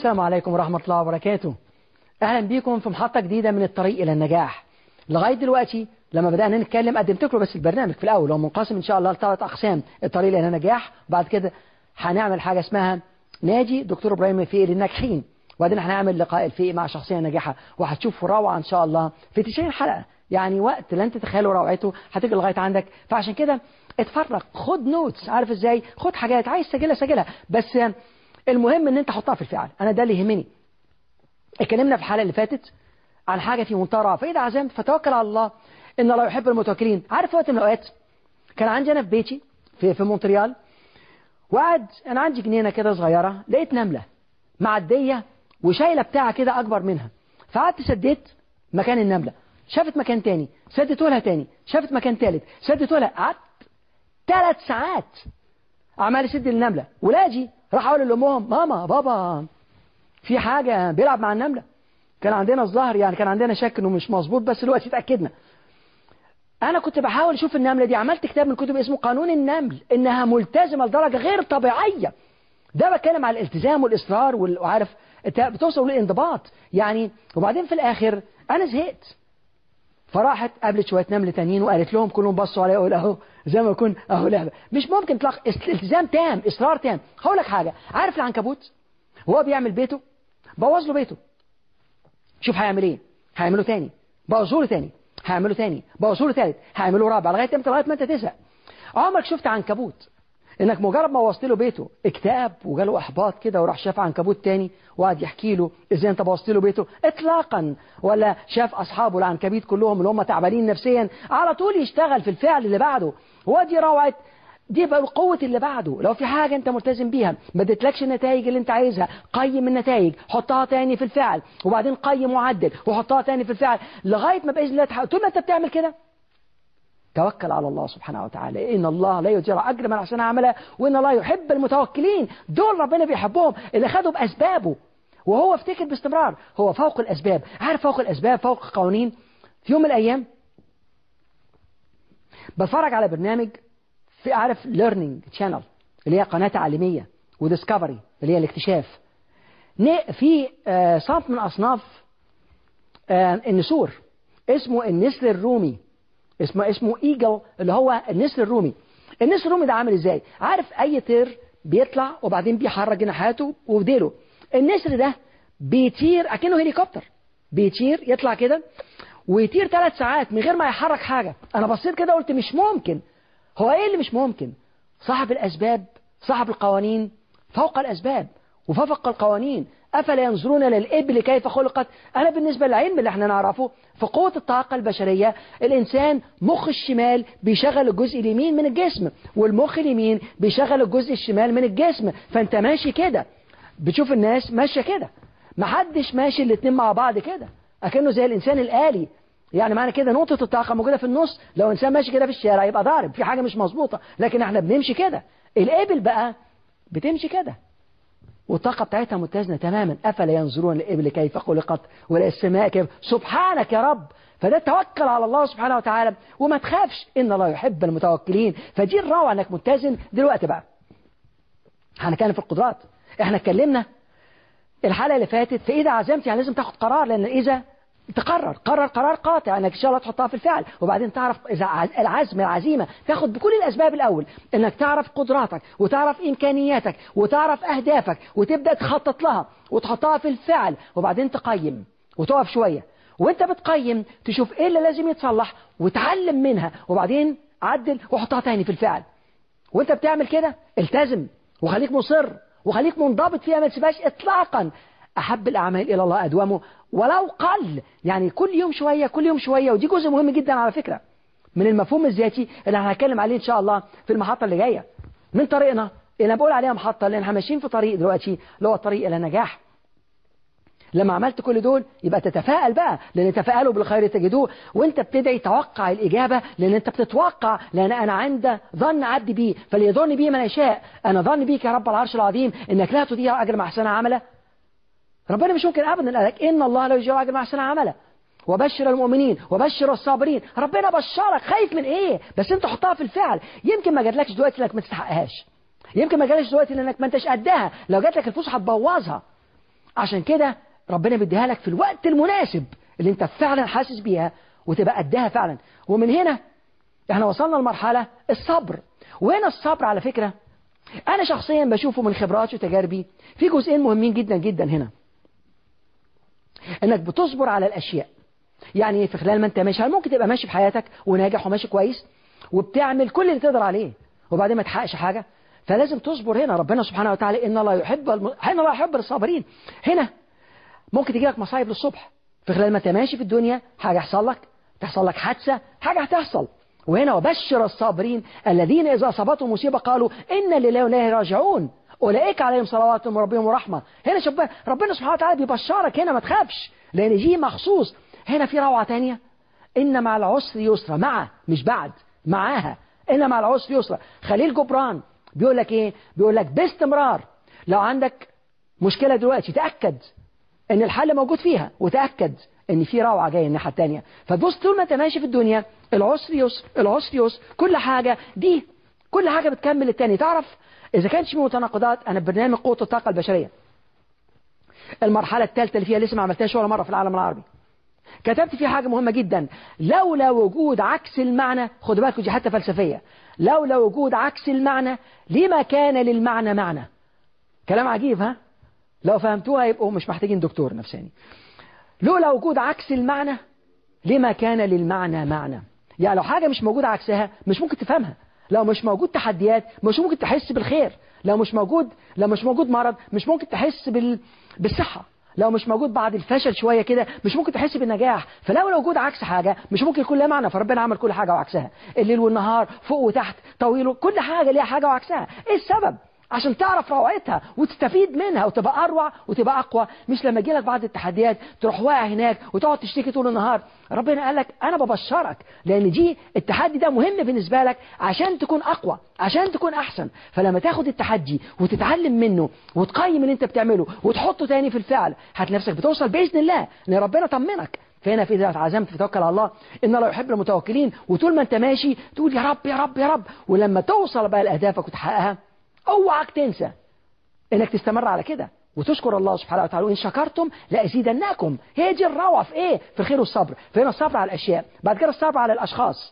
السلام عليكم ورحمة الله وبركاته أهلا بكم في محطة جديدة من الطريق إلى النجاح لغاية دلوقتي لما بدأنا نتكلم قدمت لكم بس البرنامج في الأول هو منقسم إن شاء الله لثلاث أقسام الطريق إلى النجاح وبعد كده هنعمل حاجة اسمها ناجي دكتور إبراهيم الفقي للناجحين وبعدين هنعمل لقاء الفقي مع شخصية ناجحة وهتشوفوا روعة إن شاء الله في 90 حلقة يعني وقت لن تتخيلوا روعته هتيجي لغاية عندك فعشان كده اتفرج خد نوتس عارف ازاي خد حاجات عايز تسجلها سجلها بس المهم ان انت حطها في الفعل انا ده اللي يهمني اتكلمنا في الحلقه اللي فاتت عن حاجه في منتهى الروعه فاذا عزمت فتوكل على الله ان الله يحب المتوكلين عارف وقت من الاوقات كان عندي انا في بيتي في في مونتريال وقعد انا عندي جنينه كده صغيره لقيت نمله معديه وشايله بتاعه كده اكبر منها فقعدت سديت مكان النمله شافت مكان تاني سدته لها تاني شافت مكان تالت سدته لها قعدت ثلاث ساعات عمال يسد النمله ولاجي راح اقول لامهم ماما بابا في حاجه بيلعب مع النمله كان عندنا الظهر يعني كان عندنا شك انه مش مظبوط بس دلوقتي اتاكدنا انا كنت بحاول اشوف النمله دي عملت كتاب من كتب اسمه قانون النمل انها ملتزمه لدرجه غير طبيعيه ده بتكلم على الالتزام والاصرار وعارف انت بتوصل للانضباط يعني وبعدين في الاخر انا زهقت فراحت قابلت شويه نمل تانيين وقالت لهم كلهم بصوا عليا وقالوا اهو زي ما يكون اهو لعبه مش ممكن تلاقي التزام تام اصرار تام هقول لك حاجه عارف العنكبوت وهو بيعمل بيته بوظ له بيته شوف هيعمل ايه هيعمله تاني بوظه له تاني هيعمله تاني بوظه له تالت هيعمله رابع لغايه امتى لغايه ما انت تزهق عمرك شفت عنكبوت انك مجرد ما وصلت له بيته اكتئاب وجاله احباط كده وراح شاف عنكبوت تاني وقعد يحكي له ازاي انت بوظت له بيته اطلاقا ولا شاف اصحابه العنكبيت كلهم اللي هم تعبانين نفسيا على طول يشتغل في الفعل اللي بعده ودي روعه دي بقى قوة اللي بعده لو في حاجة انت ملتزم بيها ما ادتلكش النتائج اللي انت عايزها قيم النتائج حطها تاني في الفعل وبعدين قيم وعدل وحطها تاني في الفعل لغاية ما بإذن الله تحقق طول ما انت بتعمل كده توكل على الله سبحانه وتعالى إن الله لا يضيع أجر من أحسن عملا وإن الله يحب المتوكلين دول ربنا بيحبهم اللي خدوا بأسبابه وهو افتكر باستمرار هو فوق الأسباب عارف فوق الأسباب فوق القوانين في يوم من الأيام بتفرج على برنامج في عارف ليرنينج تشانل اللي هي قناة تعليمية وديسكفري اللي هي الاكتشاف في صنف من أصناف النسور اسمه النسر الرومي اسمه اسمه ايجل اللي هو النسر الرومي النسر الرومي ده عامل ازاي عارف اي طير بيطلع وبعدين بيحرك جناحاته وديله النسر ده بيطير اكنه هليكوبتر بيطير يطلع كده ويطير ثلاث ساعات من غير ما يحرك حاجه انا بصيت كده قلت مش ممكن هو ايه اللي مش ممكن صاحب الاسباب صاحب القوانين فوق الاسباب وفوق القوانين أفلا ينظرون للإبل كيف خلقت أنا بالنسبة للعلم اللي احنا نعرفه في قوة الطاقة البشرية الإنسان مخ الشمال بيشغل الجزء اليمين من الجسم والمخ اليمين بيشغل الجزء الشمال من الجسم فأنت ماشي كده بتشوف الناس ماشية كده محدش ماشي الاتنين مع بعض كده أكنه زي الإنسان الآلي يعني معنى كده نقطة الطاقة موجودة في النص لو إنسان ماشي كده في الشارع يبقى ضارب في حاجة مش مظبوطة لكن احنا بنمشي كده الإبل بقى بتمشي كده والطاقة بتاعتها متزنة تماما أفلا ينظرون الإبل كيف خلقت ولا السماء كيف سبحانك يا رب فده توكل على الله سبحانه وتعالى وما تخافش إن الله يحب المتوكلين فدي الروعة أنك متزن دلوقتي بقى هنتكلم في القدرات احنا اتكلمنا الحلقة اللي فاتت فإذا عزمت يعني لازم تاخد قرار لأن إذا تقرر قرر قرار قاطع انك ان شاء الله تحطها في الفعل وبعدين تعرف اذا العزم العزيمه تاخد بكل الاسباب الاول انك تعرف قدراتك وتعرف امكانياتك وتعرف اهدافك وتبدا تخطط لها وتحطها في الفعل وبعدين تقيم وتقف شويه وانت بتقيم تشوف ايه اللي لازم يتصلح وتعلم منها وبعدين عدل وحطها تاني في الفعل وانت بتعمل كده التزم وخليك مصر وخليك منضبط فيها ما تسيبهاش اطلاقا أحب الأعمال إلى الله أدومه ولو قل يعني كل يوم شوية كل يوم شوية ودي جزء مهم جدا على فكرة من المفهوم الذاتي اللي هنتكلم عليه إن شاء الله في المحطة اللي جاية من طريقنا اللي أنا بقول عليها محطة لأن احنا ماشيين في طريق دلوقتي اللي هو الطريق إلى النجاح لما عملت كل دول يبقى تتفائل بقى لأن تفائلوا بالخير تجدوه وانت بتدعي توقع الإجابة لأن انت بتتوقع لأن أنا عند ظن عبدي بي فليظن بي من يشاء أنا ظن بيك يا رب العرش العظيم إنك لا تضيع أجر مع أحسن عمله ربنا مش ممكن ابدا قال لك ان الله لا يجيب اجر مع احسن عملا وبشر المؤمنين وبشر الصابرين ربنا بشرك خايف من ايه بس انت حطها في الفعل يمكن ما جاتلكش دلوقتي انك ما تستحقهاش يمكن ما جاتلكش دلوقتي لانك ما انتش قدها لو جات لك الفلوس هتبوظها عشان كده ربنا بيديها لك في الوقت المناسب اللي انت فعلا حاسس بيها وتبقى قدها فعلا ومن هنا احنا وصلنا لمرحلة الصبر وهنا الصبر على فكرة انا شخصيا بشوفه من خبراتي وتجاربي في جزئين مهمين جدا جدا هنا انك بتصبر على الاشياء يعني في خلال ما انت ماشي ممكن تبقى ماشي في حياتك وناجح وماشي كويس وبتعمل كل اللي تقدر عليه وبعدين ما تحققش حاجة فلازم تصبر هنا ربنا سبحانه وتعالى ان الله يحب الم... ان الله يحب الصابرين هنا ممكن تجي لك مصايب للصبح في خلال ما انت ماشي في الدنيا حاجة يحصل لك تحصل لك حادثة حاجة هتحصل وهنا وبشر الصابرين الذين إذا أصابتهم مصيبة قالوا إن لله وإليه راجعون أولئك عليهم صلوات من ربهم ورحمة هنا شوف ربنا سبحانه وتعالى بيبشرك هنا ما تخافش لأن دي مخصوص هنا في روعة تانية إن مع العسر يسرا مع مش بعد معاها إن مع العسر يسرا خليل جبران بيقول لك إيه بيقول لك باستمرار لو عندك مشكلة دلوقتي تأكد إن الحل موجود فيها وتأكد ان في روعه جايه الناحيه الثانيه فتبص طول ما انت ماشي في الدنيا العسر يسر العسر يسر كل حاجه دي كل حاجه بتكمل الثاني تعرف اذا كانش في متناقضات انا برنامج قوه الطاقه البشريه المرحله الثالثه اللي فيها لسه ما عملتهاش ولا مره في العالم العربي كتبت فيه حاجه مهمه جدا لولا وجود عكس المعنى خدوا بالكم دي حتى فلسفيه لولا وجود عكس المعنى لما كان للمعنى معنى كلام عجيب ها لو فهمتوها يبقوا مش محتاجين دكتور نفساني لولا وجود عكس المعنى لما كان للمعنى معنى يعني لو حاجة مش موجودة عكسها مش ممكن تفهمها لو مش موجود تحديات مش ممكن تحس بالخير لو مش موجود لو مش موجود مرض مش ممكن تحس بال... بالصحة لو مش موجود بعد الفشل شوية كده مش ممكن تحس بالنجاح فلو وجود عكس حاجة مش ممكن يكون لها معنى فربنا عمل كل حاجة وعكسها الليل والنهار فوق وتحت طويل كل حاجة ليها حاجة وعكسها ايه السبب عشان تعرف روعتها وتستفيد منها وتبقى أروع وتبقى أقوى مش لما يجي لك بعض التحديات تروح واقع هناك وتقعد تشتكي طول النهار ربنا قال لك أنا ببشرك لأن دي التحدي ده مهم بالنسبة لك عشان تكون أقوى عشان تكون أحسن فلما تاخد التحدي وتتعلم منه وتقيم اللي أنت بتعمله وتحطه تاني في الفعل هتلاقي نفسك بتوصل بإذن الله إن ربنا طمنك فهنا في إذا عزمت فتوكل على الله إن الله يحب المتوكلين وطول ما أنت ماشي تقول يا رب يا رب يا رب ولما توصل بقى لأهدافك وتحققها اوعك تنسى انك تستمر على كده وتشكر الله سبحانه وتعالى وان شكرتم لازيدنكم هي دي الروعه في ايه في الخير والصبر فهنا الصبر على الاشياء بعد كده الصبر على الاشخاص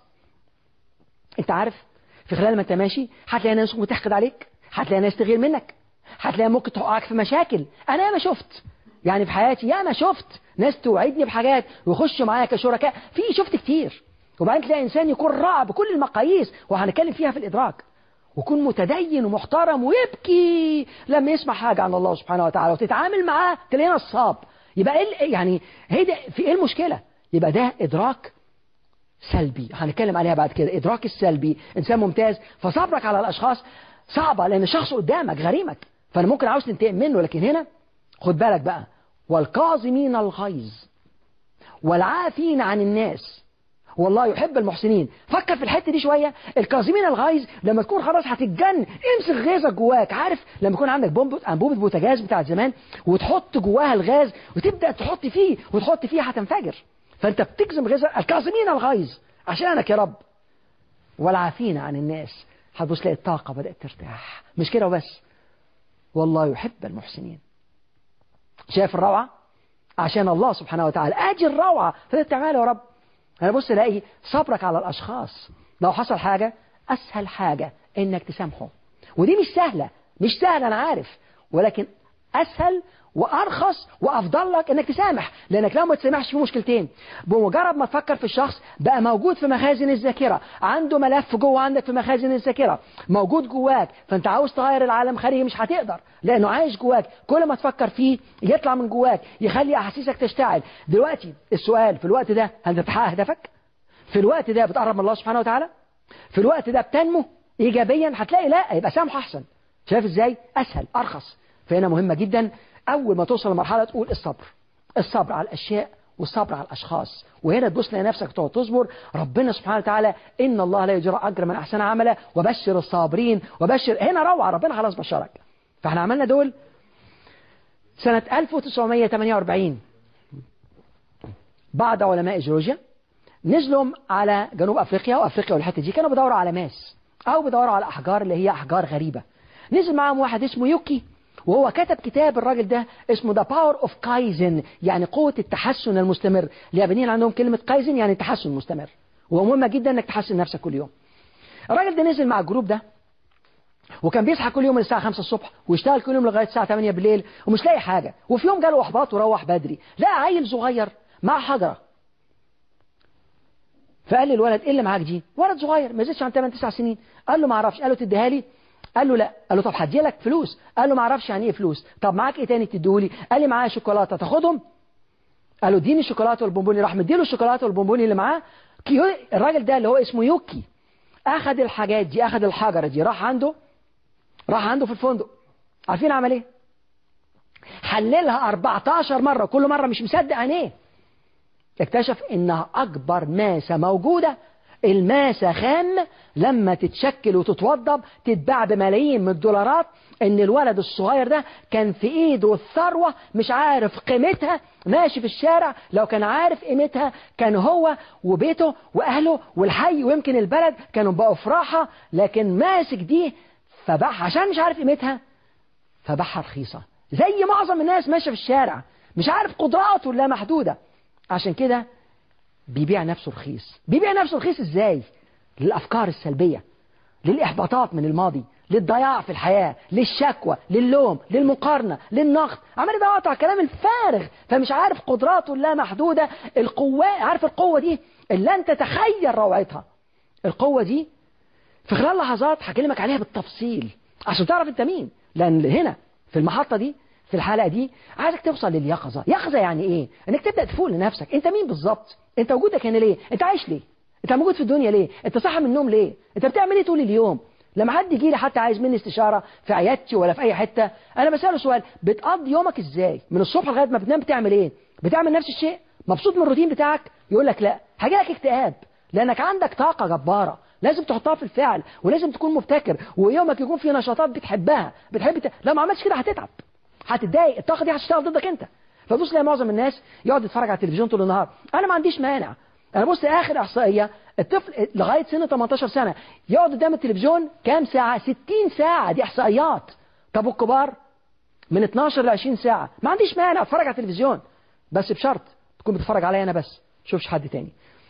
انت عارف في خلال ما انت ماشي هتلاقي ناس بتحقد عليك هتلاقي ناس تغير منك هتلاقي ممكن توقعك في مشاكل انا ياما شفت يعني في حياتي ياما شفت ناس توعدني بحاجات ويخشوا معايا كشركاء في شفت كتير وبعدين تلاقي انسان يكون رائع بكل المقاييس وهنتكلم فيها في الادراك ويكون متدين ومحترم ويبكي لما يسمع حاجة عن الله سبحانه وتعالى وتتعامل معاه تلاقيه نصاب يبقى إيه يعني هي ده في ايه المشكلة يبقى ده ادراك سلبي هنتكلم عليها بعد كده ادراك السلبي انسان ممتاز فصبرك على الاشخاص صعبة لان الشخص قدامك غريمك فانا ممكن عاوز تنتقم منه لكن هنا خد بالك بقى والكاظمين الغيظ والعافين عن الناس والله يحب المحسنين فكر في الحته دي شويه الكاظمين الغيظ لما تكون خلاص هتتجن امسك غيظك جواك عارف لما يكون عندك بومبه انبوبه بوتاجاز بتاعت زمان وتحط جواها الغاز وتبدا تحط فيه وتحط فيه هتنفجر فانت بتكظم غيظك الكاظمين الغيظ عشانك يا رب والعافين عن الناس هتبص تلاقي الطاقه بدات ترتاح مش كده وبس والله يحب المحسنين شايف الروعه عشان الله سبحانه وتعالى اجي الروعه فده تعالى يا رب انا بص الاقي صبرك على الاشخاص لو حصل حاجة اسهل حاجة انك تسامحه ودي مش سهلة مش سهلة انا عارف ولكن اسهل وارخص وافضل لك انك تسامح لانك لو ما تسامحش في مشكلتين بمجرد ما تفكر في الشخص بقى موجود في مخازن الذاكره عنده ملف جوه عندك في مخازن الذاكره موجود جواك فانت عاوز تغير العالم خارجي مش هتقدر لانه عايش جواك كل ما تفكر فيه يطلع من جواك يخلي احاسيسك تشتعل دلوقتي السؤال في الوقت ده هل بتحقق هدفك في الوقت ده بتقرب من الله سبحانه وتعالى في الوقت ده بتنمو ايجابيا هتلاقي لا يبقى سامحه احسن شايف ازاي اسهل ارخص فهنا مهمه جدا أول ما توصل لمرحلة تقول الصبر الصبر على الأشياء والصبر على الأشخاص وهنا تبص لنفسك تقعد تصبر ربنا سبحانه وتعالى إن الله لا يجرى أجر من أحسن عملا وبشر الصابرين وبشر هنا روعة ربنا خلاص بشرك فاحنا عملنا دول سنة 1948 بعض علماء جورجيا نزلوا على جنوب أفريقيا وأفريقيا والحتة دي كانوا بيدوروا على ماس أو بيدوروا على أحجار اللي هي أحجار غريبة نزل معاهم واحد اسمه يوكي وهو كتب كتاب الراجل ده اسمه ذا باور اوف كايزن يعني قوة التحسن المستمر اليابانيين عندهم كلمة كايزن يعني تحسن مستمر وهو مهمة جدا انك تحسن نفسك كل يوم الراجل ده نزل مع الجروب ده وكان بيصحى كل يوم الساعة 5 الصبح ويشتغل كل يوم لغاية الساعة 8 بالليل ومش لاقي حاجة وفي يوم جاله احباط وروح بدري لقى عيل صغير مع حجرة فقال لي الولد ايه اللي معاك دي ولد صغير ما زيدش عن 8 9 سنين قال له ما اعرفش قال له تديها لي قال له لا قال له طب هدي لك فلوس قال له ما اعرفش يعني ايه فلوس طب معاك ايه تاني تديهولي قال لي معايا شوكولاته تاخدهم قال له اديني الشوكولاته والبونبوني راح مديله الشوكولاته والبونبوني اللي معاه كيو الراجل ده اللي هو اسمه يوكي اخذ الحاجات دي اخذ الحجره دي راح عنده راح عنده في الفندق عارفين عمل ايه حللها 14 مره كل مره مش مصدق عينيه اكتشف انها اكبر ماسه موجوده الماسة خام لما تتشكل وتتوضب تتباع بملايين من الدولارات ان الولد الصغير ده كان في ايده الثروة مش عارف قيمتها ماشي في الشارع لو كان عارف قيمتها كان هو وبيته واهله والحي ويمكن البلد كانوا بقوا في راحة لكن ماسك دي فباعها عشان مش عارف قيمتها فباعها رخيصة زي معظم الناس ماشية في الشارع مش عارف قدراته لا محدودة عشان كده بيبيع نفسه رخيص بيبيع نفسه رخيص ازاي للأفكار السلبية للإحباطات من الماضي للضياع في الحياة للشكوى للوم للمقارنة للنقد عمال يدور على الكلام الفارغ فمش عارف قدراته اللامحدودة القوة عارف القوة دي اللي أنت تخيل روعتها القوة دي في خلال لحظات هكلمك عليها بالتفصيل عشان تعرف انت مين لأن هنا في المحطة دي في الحلقة دي عايزك توصل لليقظة يقظة يعني ايه انك تبدأ تفوق لنفسك انت مين بالظبط انت وجودك هنا ليه انت عايش ليه انت موجود في الدنيا ليه انت صاحي من النوم ليه انت بتعمل ايه طول اليوم لما حد يجي لي حتى عايز مني استشارة في عيادتي ولا في اي حتة انا بسأله سؤال بتقضي يومك ازاي من الصبح لغاية ما بتنام بتعمل ايه بتعمل نفس الشيء مبسوط من الروتين بتاعك يقول لك لا هيجي لك اكتئاب لانك عندك طاقة جبارة لازم تحطها في الفعل ولازم تكون مبتكر ويومك يكون فيه نشاطات بتحبها بتحب ت... لو ما عملتش كده هتتعب هتتضايق الطاقة دي هتشتغل ضدك انت فبص تلاقي معظم الناس يقعد يتفرج على التلفزيون طول النهار انا ما عنديش مانع انا بص اخر احصائيه الطفل لغايه سن 18 سنه يقعد قدام التلفزيون كام ساعه 60 ساعه دي احصائيات طب والكبار من 12 ل 20 ساعه ما عنديش مانع اتفرج على التلفزيون بس بشرط تكون بتتفرج عليا انا بس شوفش حد تاني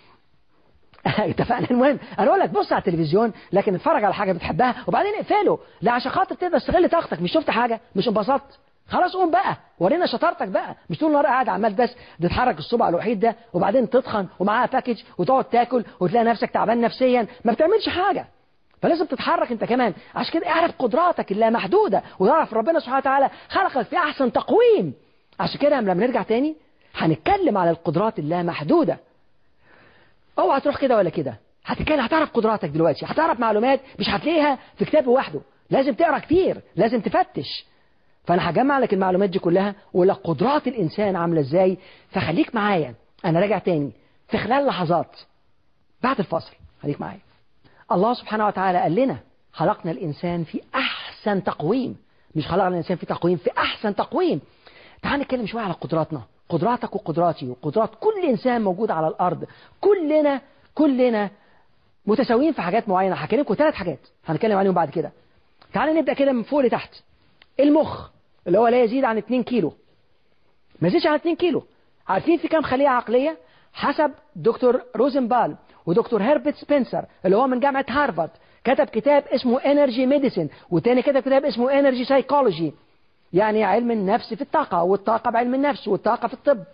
اتفقنا المهم انا اقول لك بص على التلفزيون لكن اتفرج على حاجه بتحبها وبعدين اقفله لا عشان خاطر تقدر تستغل طاقتك مش شفت حاجه مش انبسطت خلاص قوم بقى ورينا شطارتك بقى مش طول النهار قاعد عمال بس بتتحرك الصبع الوحيد ده وبعدين تتخن ومعاها باكج وتقعد تاكل وتلاقي نفسك تعبان نفسيا ما بتعملش حاجه فلازم تتحرك انت كمان عشان كده اعرف قدراتك اللامحدوده ويعرف ربنا سبحانه وتعالى خلقك في احسن تقويم عشان كده لما نرجع تاني هنتكلم على القدرات اللامحدوده اوعى تروح كده ولا كده هتتكلم هتعرف قدراتك دلوقتي هتعرف معلومات مش هتلاقيها في كتاب لوحده لازم تقرا كتير لازم تفتش فانا هجمع لك المعلومات دي كلها واقول لك قدرات الانسان عامله ازاي فخليك معايا انا راجع تاني في خلال لحظات بعد الفاصل خليك معايا الله سبحانه وتعالى قال لنا خلقنا الانسان في احسن تقويم مش خلقنا الانسان في تقويم في احسن تقويم تعال نتكلم شويه على قدراتنا قدراتك وقدراتي وقدرات كل انسان موجود على الارض كلنا كلنا متساويين في حاجات معينه هكلمكم ثلاث حاجات هنتكلم عليهم بعد كده تعال نبدا كده من فوق لتحت المخ اللي هو لا يزيد عن 2 كيلو ما يزيدش عن 2 كيلو عارفين في كام خلية عقلية حسب دكتور روزنبال ودكتور هيربرت سبنسر اللي هو من جامعة هارفارد كتب كتاب اسمه انرجي ميديسن وتاني كتب كتاب اسمه انرجي سايكولوجي يعني علم النفس في الطاقة والطاقة بعلم النفس والطاقة في الطب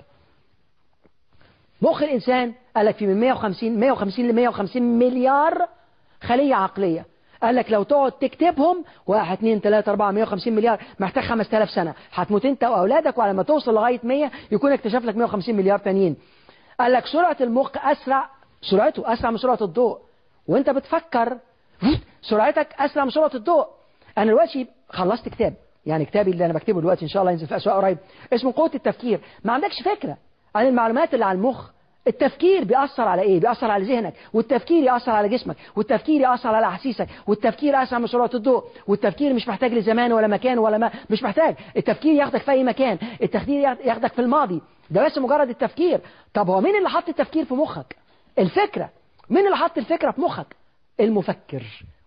مخ الإنسان قال لك في من 150 150 ل 150 مليار خلية عقلية قال لك لو تقعد تكتبهم واحد اثنين ثلاثة أربعة 150 مليار محتاج 5000 سنة هتموت أنت وأولادك وعلى ما توصل لغاية 100 يكون اكتشف لك 150 مليار تانيين قال لك سرعة المخ أسرع سرعته أسرع من سرعة الضوء وأنت بتفكر سرعتك أسرع من سرعة الضوء أنا دلوقتي خلصت كتاب يعني كتابي اللي أنا بكتبه دلوقتي إن شاء الله ينزل في أسواق قريب اسمه قوة التفكير ما عندكش فكرة عن المعلومات اللي على المخ التفكير بيأثر على ايه بيأثر على ذهنك والتفكير يأثر على جسمك والتفكير يأثر على احاسيسك والتفكير اسرع من سرعه الضوء والتفكير مش محتاج لزمان ولا مكان ولا ما مش محتاج التفكير ياخدك في اي مكان التفكير ياخدك في الماضي ده بس مجرد التفكير طب هو مين اللي حط التفكير في مخك الفكره مين اللي حط الفكره في مخك المفكر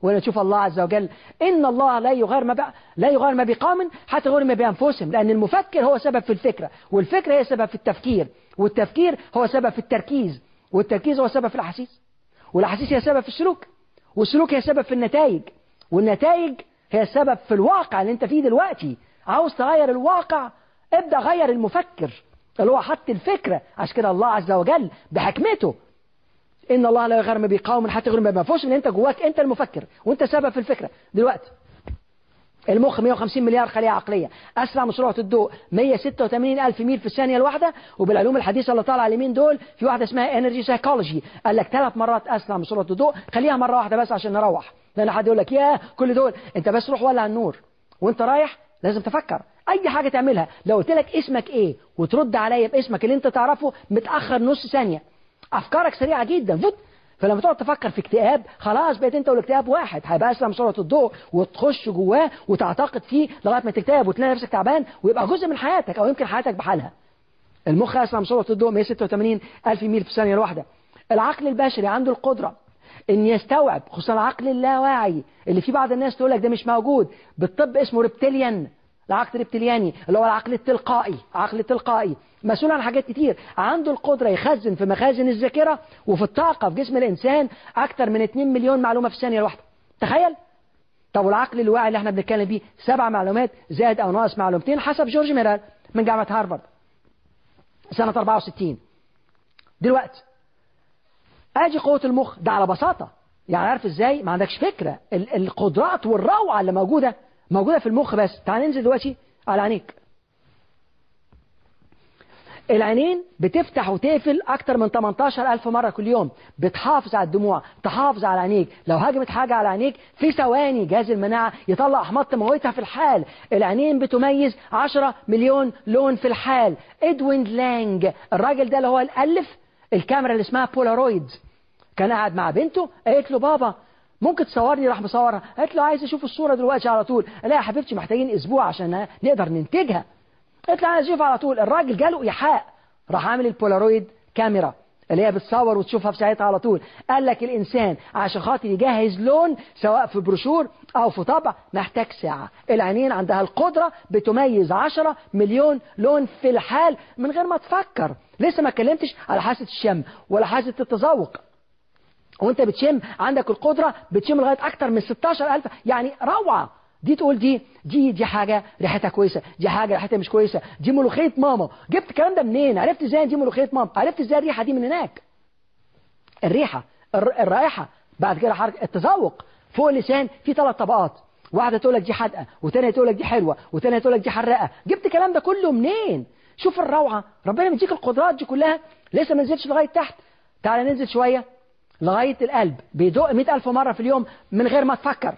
ولا تشوف الله عز وجل إن الله لا يغير ما ب... لا يغير ما بقوم حتى يغير ما بأنفسهم لأن المفكر هو سبب في الفكرة والفكرة هي سبب في التفكير والتفكير هو سبب في التركيز والتركيز هو سبب في الأحاسيس والأحاسيس هي سبب في السلوك والسلوك هي سبب في النتائج والنتائج هي السبب في الواقع اللي انت فيه دلوقتي عاوز تغير الواقع ابدأ غير المفكر اللي هو حط الفكرة عشان كده الله عز وجل بحكمته إن الله لا يغير ما بقوم حتى يغير ما بأنفسهم إن أنت جواك أنت المفكر وأنت سبب في الفكرة دلوقتي المخ 150 مليار خلية عقلية أسرع من سرعة الضوء 186 ألف ميل في الثانية الواحدة وبالعلوم الحديثة اللي طالعة على اليمين دول في واحدة اسمها انرجي سايكولوجي قال لك ثلاث مرات أسرع من سرعة الضوء خليها مرة واحدة بس عشان نروح لأن حد يقول لك يا كل دول أنت بس روح ولع النور وأنت رايح لازم تفكر أي حاجة تعملها لو قلت لك اسمك إيه وترد عليا باسمك اللي أنت تعرفه متأخر نص ثانية أفكارك سريعة جدا فوت فلما تقعد تفكر في اكتئاب خلاص بقيت انت والاكتئاب واحد هيبقى اسرع من سرعه الضوء وتخش جواه وتعتقد فيه لغايه ما تكتئب وتلاقي نفسك تعبان ويبقى جزء من حياتك او يمكن حياتك بحالها. المخ اسرع من سرعه الضوء 186 الف ميل في الثانيه الواحده. العقل البشري عنده القدره ان يستوعب خصوصا العقل اللاواعي اللي في بعض الناس تقول لك ده مش موجود بالطب اسمه ريبتيليان العقل الريبتيلياني اللي هو العقل التلقائي عقل التلقائي مسؤول عن حاجات كتير عنده القدرة يخزن في مخازن الذاكرة وفي الطاقة في جسم الإنسان أكتر من 2 مليون معلومة في الثانية الواحدة تخيل طب والعقل الواعي اللي احنا بنتكلم بيه سبع معلومات زائد أو ناقص معلومتين حسب جورج ميرال من جامعة هارفارد سنة 64 دلوقتي اجي قوة المخ ده على بساطة يعني عارف ازاي ما عندكش فكرة القدرات والروعة اللي موجودة موجودة في المخ بس تعال ننزل دلوقتي على عينيك العينين بتفتح وتقفل أكتر من 18 ألف مرة كل يوم بتحافظ على الدموع تحافظ على عينيك لو هاجمت حاجة على عينيك في ثواني جهاز المناعة يطلع أحماض تموتها في الحال العينين بتميز 10 مليون لون في الحال إدوين لانج الراجل ده اللي هو الألف الكاميرا اللي اسمها بولارويد كان قاعد مع بنته قالت له بابا ممكن تصورني راح مصورها قالت له عايز اشوف الصورة دلوقتي على طول لا يا حبيبتي محتاجين اسبوع عشان نقدر ننتجها قالت له عايز اشوف على طول الراجل جاله ايحاء راح عامل البولارويد كاميرا اللي هي بتصور وتشوفها في ساعتها على طول قال لك الإنسان عشان خاطر يجهز لون سواء في بروشور أو في طبع محتاج ساعة العينين عندها القدرة بتميز 10 مليون لون في الحال من غير ما تفكر لسه ما اتكلمتش على حاسة الشم ولا حاسة التذوق وانت بتشم عندك القدرة بتشم لغاية أكتر من 16000 يعني روعة دي تقول دي دي دي حاجة ريحتها كويسة دي حاجة ريحتها مش كويسة دي ملوخية ماما جبت الكلام ده منين عرفت ازاي دي ملوخية ماما عرفت ازاي الريحة دي من هناك الريحة الرائحة بعد كده حركة التذوق فوق اللسان في ثلاث طبقات واحدة تقول لك دي حادقة وثانية تقول لك دي حلوة وثانية تقول لك دي حراقة جبت الكلام ده كله منين شوف الروعة ربنا مديك القدرات دي كلها لسه ما نزلتش لغاية تحت تعالى ننزل شوية لغاية القلب بيدق 100000 مرة في اليوم من غير ما تفكر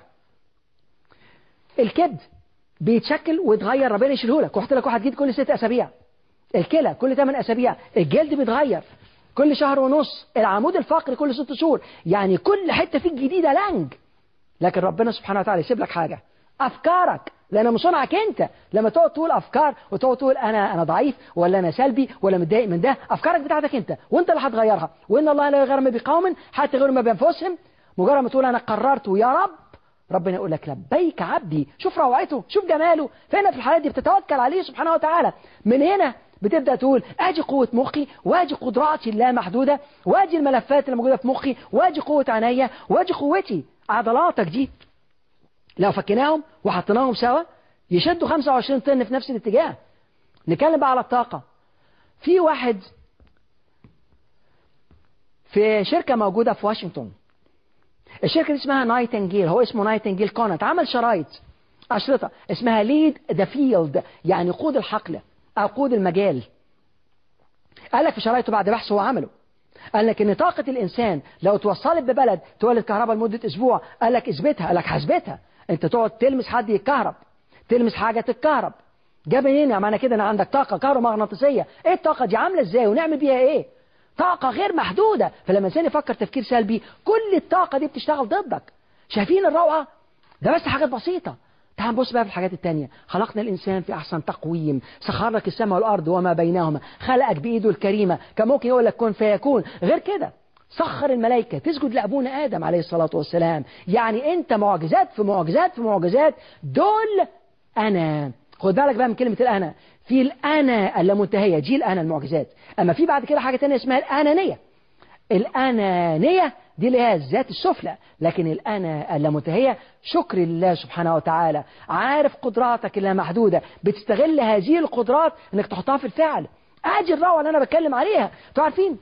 الكبد بيتشكل ويتغير ربنا يشيله لك وحط لك واحد جديد كل ست اسابيع الكلى كل 8 اسابيع الجلد بيتغير كل شهر ونص العمود الفقري كل ست شهور يعني كل حته فيك جديده لانج لكن ربنا سبحانه وتعالى يسيب لك حاجه افكارك لان من صنعك انت لما تقعد تقول افكار وتقعد تقول انا انا ضعيف ولا انا سلبي ولا متضايق من ده افكارك بتاعتك انت وانت اللي هتغيرها وان الله لا يغير ما بقوم حتى يغيروا ما بانفسهم مجرد ما تقول انا قررت ويا رب ربنا يقول لك لبيك عبدي شوف روعته شوف جماله فهنا في الحالات دي بتتوكل عليه سبحانه وتعالى من هنا بتبدأ تقول اجي قوة مخي واجي قدراتي اللامحدودة واجي الملفات اللي موجودة في مخي واجي قوة عينيا واجي قوتي عضلاتك دي لو فكناهم وحطيناهم سوا يشدوا 25 طن في نفس الاتجاه نتكلم بقى على الطاقة في واحد في شركة موجودة في واشنطن الشركة دي اسمها نايتنجيل هو اسمه نايتنجيل كونت عمل شرايط أشرطة اسمها ليد ذا فيلد يعني قود الحقل أو قود المجال قال لك في شرايطه بعد بحث هو عمله قال لك ان طاقة الانسان لو توصلت ببلد تولد كهرباء لمدة اسبوع قال لك اثبتها قال لك هثبتها انت تقعد تلمس حد يتكهرب تلمس حاجة تتكهرب جاب منين يعني معنى كده ان عندك طاقة كهرومغناطيسية ايه الطاقة دي عاملة ازاي ونعمل بيها ايه طاقة غير محدودة فلما الإنسان يفكر تفكير سلبي كل الطاقة دي بتشتغل ضدك شايفين الروعة ده بس حاجات بسيطة تعال نبص بقى في الحاجات التانية خلقنا الإنسان في أحسن تقويم سخر لك السماء والأرض وما بينهما خلقك بإيده الكريمة كان ممكن يقول لك كن فيكون غير كده سخر الملائكة تسجد لأبونا آدم عليه الصلاة والسلام يعني أنت معجزات في معجزات في معجزات دول أنا خد بالك بقى من كلمة الأنا في الأنا اللامنتهية دي الأنا المعجزات أما في بعد كده حاجة تانية اسمها الأنانية الأنانية دي اللي هي الذات السفلى لكن الأنا اللامنتهية شكر لله سبحانه وتعالى عارف قدراتك اللامحدودة بتستغل هذه القدرات انك تحطها في الفعل ادي الروعة اللي انا بتكلم عليها انتوا عارفين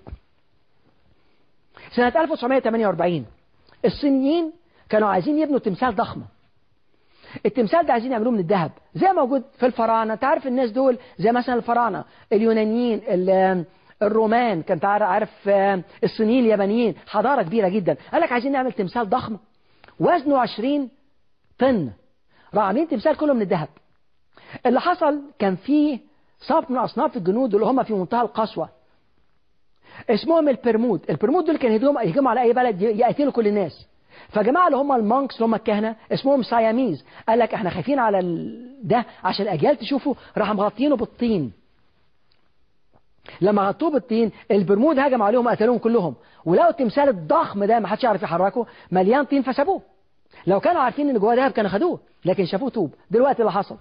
سنة 1948 الصينيين كانوا عايزين يبنوا تمثال ضخم التمثال ده عايزين يعملوه من الذهب زي موجود في الفراعنة انت عارف الناس دول زي مثلا الفراعنة اليونانيين الرومان كان عارف الصينيين اليابانيين حضارة كبيرة جدا قال لك عايزين نعمل تمثال ضخم وزنه 20 طن راح عاملين تمثال كله من الذهب اللي حصل كان فيه صنف من أصناف الجنود اللي هم في منتهى القسوة اسمهم البرمود البرمود دول كانوا يهجموا يهجموا على أي بلد يقتلوا كل الناس فجماعة اللي هم المونكس اللي هم الكهنة اسمهم ساياميز قال لك احنا خايفين على ده عشان الأجيال تشوفه راح مغطينه بالطين لما غطوه بالطين البرمود هجم عليهم قتلوهم كلهم ولقوا التمثال الضخم ده ما حدش يعرف يحركه مليان طين فسابوه لو كانوا عارفين ان جواه دهب كانوا خدوه لكن شافوه طوب دلوقتي اللي حصل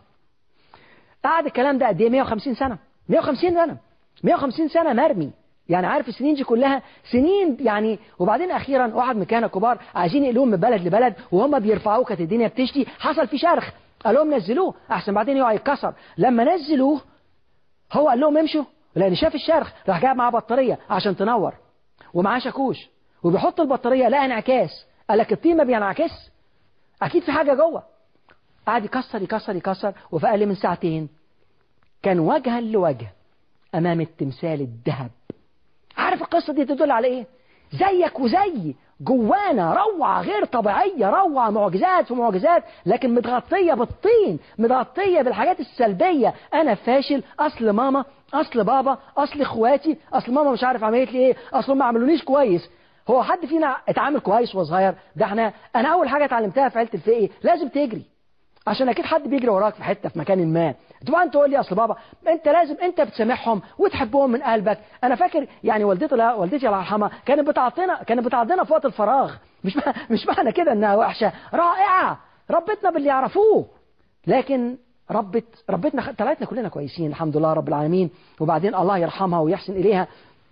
قعد الكلام ده قد ايه 150 سنه 150 سنه 150 سنه مرمي يعني عارف السنين دي كلها سنين يعني وبعدين اخيرا واحد من كهنه كبار عايزين يقلوهم من بلد لبلد وهم بيرفعوه كانت الدنيا بتشتي حصل في شرخ قال لهم نزلوه احسن بعدين يقع يتكسر لما نزلوه هو قال لهم امشوا لان شاف الشرخ راح جايب معاه بطاريه عشان تنور ومعاه شاكوش وبيحط البطاريه لقى انعكاس قال لك الطين ما بينعكس اكيد في حاجه جوه قعد يكسر يكسر يكسر وفي اقل من ساعتين كان وجها لوجه امام التمثال الذهب عارف القصه دي تدل على ايه زيك وزي جوانا روعة غير طبيعية روعة معجزات في معجزات لكن متغطية بالطين متغطية بالحاجات السلبية أنا فاشل أصل ماما أصل بابا أصل إخواتي أصل ماما مش عارف عملت لي إيه أصل ما عملونيش كويس هو حد فينا اتعامل كويس وهو صغير ده احنا أنا أول حاجة اتعلمتها في عيلة الفقه لازم تجري عشان اكيد حد بيجري وراك في حته في مكان ما طبعا تقول لي اصل بابا انت لازم انت بتسامحهم وتحبهم من قلبك انا فاكر يعني والدتي لا والدتي الله يرحمها كانت بتعطينا كانت بتعطينا في وقت الفراغ مش مش معنى كده انها وحشه رائعه ربتنا باللي يعرفوه لكن ربت ربتنا طلعتنا كلنا كويسين الحمد لله رب العالمين وبعدين الله يرحمها ويحسن اليها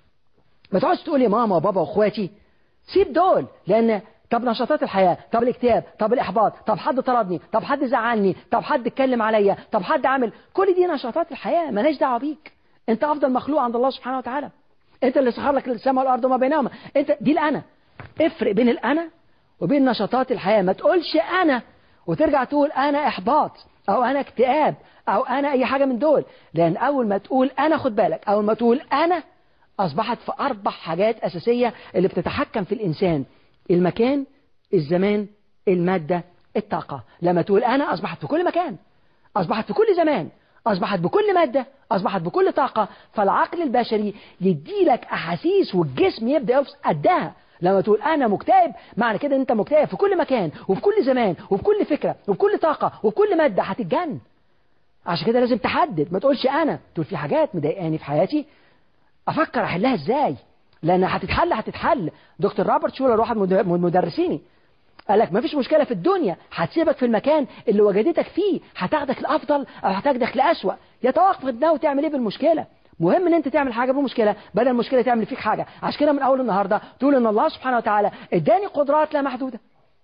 ما تقعدش تقول يا ماما وبابا واخواتي سيب دول لان طب نشاطات الحياة طب الاكتئاب طب الإحباط طب حد طردني طب حد زعلني طب حد اتكلم عليا طب حد عمل كل دي نشاطات الحياة مالهاش دعوة بيك انت أفضل مخلوق عند الله سبحانه وتعالى انت اللي سخر لك السماء والأرض وما بينهما انت دي الأنا افرق بين الأنا وبين نشاطات الحياة ما تقولش أنا وترجع تقول أنا إحباط أو أنا اكتئاب أو أنا أي حاجة من دول لأن أول ما تقول أنا خد بالك أول ما تقول أنا أصبحت في أربع حاجات أساسية اللي بتتحكم في الإنسان المكان الزمان المادة الطاقة لما تقول أنا أصبحت في كل مكان أصبحت في كل زمان أصبحت بكل مادة أصبحت بكل طاقة فالعقل البشري يديلك أحاسيس والجسم يبدأ يفصل قدها لما تقول أنا مكتئب معنى كده أنت مكتئب في كل مكان وفي كل زمان وفي كل فكرة وفي كل طاقة وفي كل مادة هتتجن عشان كده لازم تحدد ما تقولش أنا تقول في حاجات مضايقاني في حياتي أفكر أحلها إزاي لأن هتتحل هتتحل دكتور روبرت شولر واحد من مدرسيني قال لك مفيش مشكلة في الدنيا هتسيبك في المكان اللي وجدتك فيه هتاخدك لأفضل أو هتاخدك لأسوأ يتوقف ده وتعمل إيه بالمشكلة مهم ان انت تعمل حاجة بالمشكلة بدل المشكلة تعمل فيك حاجة عشان كده من اول النهاردة تقول ان الله سبحانه وتعالى اداني قدرات لا محدودة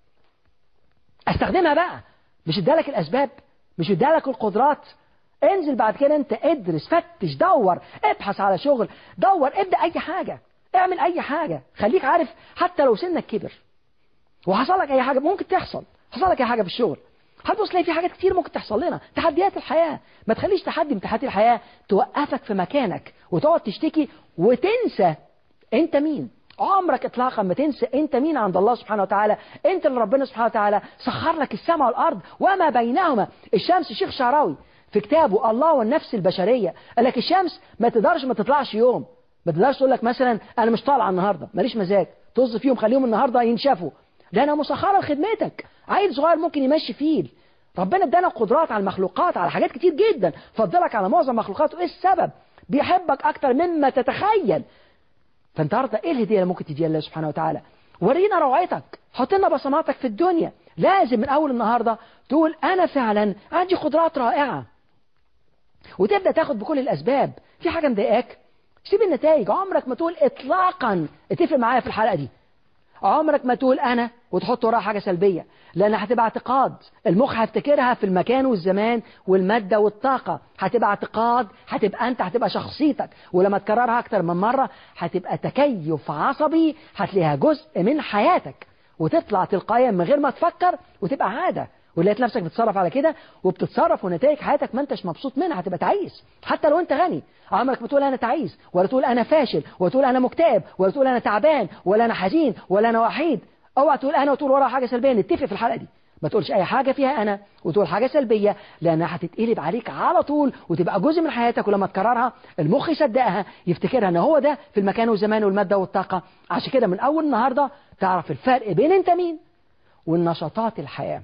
استخدمها بقى مش ادالك الاسباب مش ادالك القدرات انزل بعد كده انت ادرس فتش دور ابحث على شغل دور ابدأ اي حاجة اعمل اي حاجة خليك عارف حتى لو سنك كبر وحصل لك اي حاجة ممكن تحصل حصل لك اي حاجة في الشغل هتبص تلاقي في حاجات كتير ممكن تحصل لنا تحديات الحياة ما تخليش تحدي من تحديات الحياة توقفك في مكانك وتقعد تشتكي وتنسى انت مين عمرك اطلاقا ما تنسى انت مين عند الله سبحانه وتعالى انت اللي ربنا سبحانه وتعالى سخر لك السماء والارض وما بينهما الشمس الشيخ شعراوي في كتابه الله والنفس البشرية قال لك الشمس ما تقدرش ما تطلعش يوم ما تقدرش تقول لك مثلا انا مش طالعه النهارده ماليش مزاج طز فيهم خليهم النهارده ينشفوا ده انا مسخره لخدمتك عيل صغير ممكن يمشي فيل ربنا ادانا قدرات على المخلوقات على حاجات كتير جدا فضلك على معظم مخلوقاته ايه السبب بيحبك اكتر مما تتخيل فانت النهارده ايه الهديه اللي ممكن تديها الله سبحانه وتعالى ورينا روعتك حط لنا بصماتك في الدنيا لازم من اول النهارده تقول انا فعلا عندي قدرات رائعه وتبدا تاخد بكل الاسباب في حاجه مضايقاك سيب النتائج عمرك ما تقول اطلاقا اتفق معايا في الحلقه دي عمرك ما تقول انا وتحط وراها حاجه سلبيه لان هتبقى اعتقاد المخ هيفتكرها في المكان والزمان والماده والطاقه هتبقى اعتقاد هتبقى انت هتبقى شخصيتك ولما تكررها اكتر من مره هتبقى تكيف عصبي هتلاقيها جزء من حياتك وتطلع تلقائيا من غير ما تفكر وتبقى عاده ولقيت نفسك بتتصرف على كده وبتتصرف ونتائج حياتك ما انتش مبسوط منها هتبقى تعيس حتى لو انت غني عمرك بتقول انا تعيس ولا تقول انا فاشل ولا تقول انا مكتئب ولا تقول انا تعبان ولا انا حزين ولا انا وحيد اوعى تقول انا وتقول وراها حاجه سلبيه نتفق في الحلقه دي ما تقولش اي حاجه فيها انا وتقول حاجه سلبيه لانها هتتقلب عليك على طول وتبقى جزء من حياتك ولما تكررها المخ يصدقها يفتكرها ان هو ده في المكان والزمان والماده والطاقه عشان كده من اول النهارده تعرف الفرق بين انت مين والنشاطات الحياه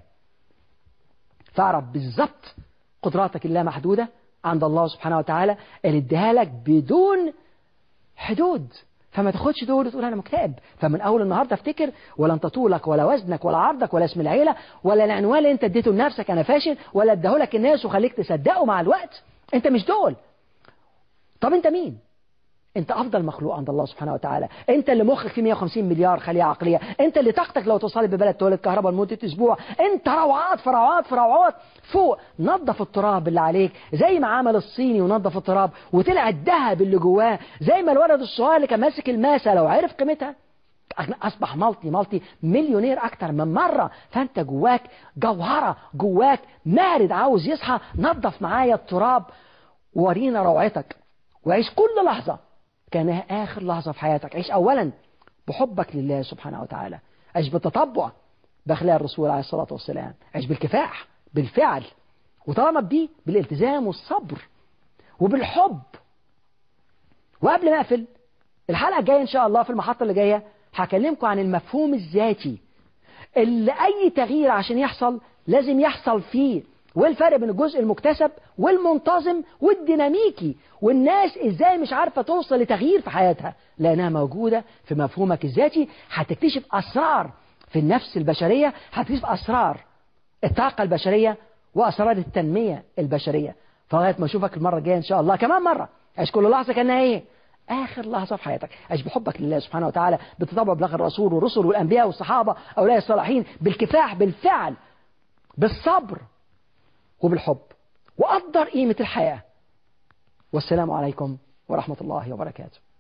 فاعرف بالظبط قدراتك اللامحدودة عند الله سبحانه وتعالى اللي اديها لك بدون حدود فما تاخدش دول وتقول انا مكتئب فمن اول النهارده افتكر ولا انت طولك ولا وزنك ولا عرضك ولا اسم العيله ولا العنوان اللي انت اديته لنفسك انا فاشل ولا اداهولك الناس وخليك تصدقه مع الوقت انت مش دول طب انت مين انت افضل مخلوق عند الله سبحانه وتعالى انت اللي مخك فيه 150 مليار خليه عقليه انت اللي طاقتك لو توصل ببلد تولد كهرباء لمده اسبوع انت روعات في روعات في روعات فوق نظف التراب اللي عليك زي ما عمل الصيني ونظف التراب وطلع الذهب اللي جواه زي ما الولد الصغير اللي كان ماسك الماسه لو عرف قيمتها اصبح مالتي مالتي مليونير اكتر من مره فانت جواك جوهره جواك مارد عاوز يصحى نظف معايا التراب ورينا روعتك وعيش كل لحظه كانها آخر لحظة في حياتك عيش أولا بحبك لله سبحانه وتعالى عيش بالتطبع بأخلاق الرسول عليه الصلاة والسلام عيش بالكفاح بالفعل وطالما بدي بالالتزام والصبر وبالحب وقبل ما أقفل الحلقة الجاية إن شاء الله في المحطة اللي جاية هكلمكم عن المفهوم الذاتي اللي أي تغيير عشان يحصل لازم يحصل فيه والفرق بين الجزء المكتسب والمنتظم والديناميكي والناس ازاي مش عارفة توصل لتغيير في حياتها لانها موجودة في مفهومك الذاتي هتكتشف اسرار في النفس البشرية هتكتشف اسرار الطاقة البشرية واسرار التنمية البشرية فلغاية ما اشوفك المرة الجاية ان شاء الله كمان مرة عيش كل لحظة كانها ايه آخر لحظة في حياتك عيش بحبك لله سبحانه وتعالى بالتطبع بلغ الرسول والرسل والأنبياء والصحابة أولياء الصالحين بالكفاح بالفعل بالصبر وبالحب وقدر قيمة الحياة والسلام عليكم ورحمة الله وبركاته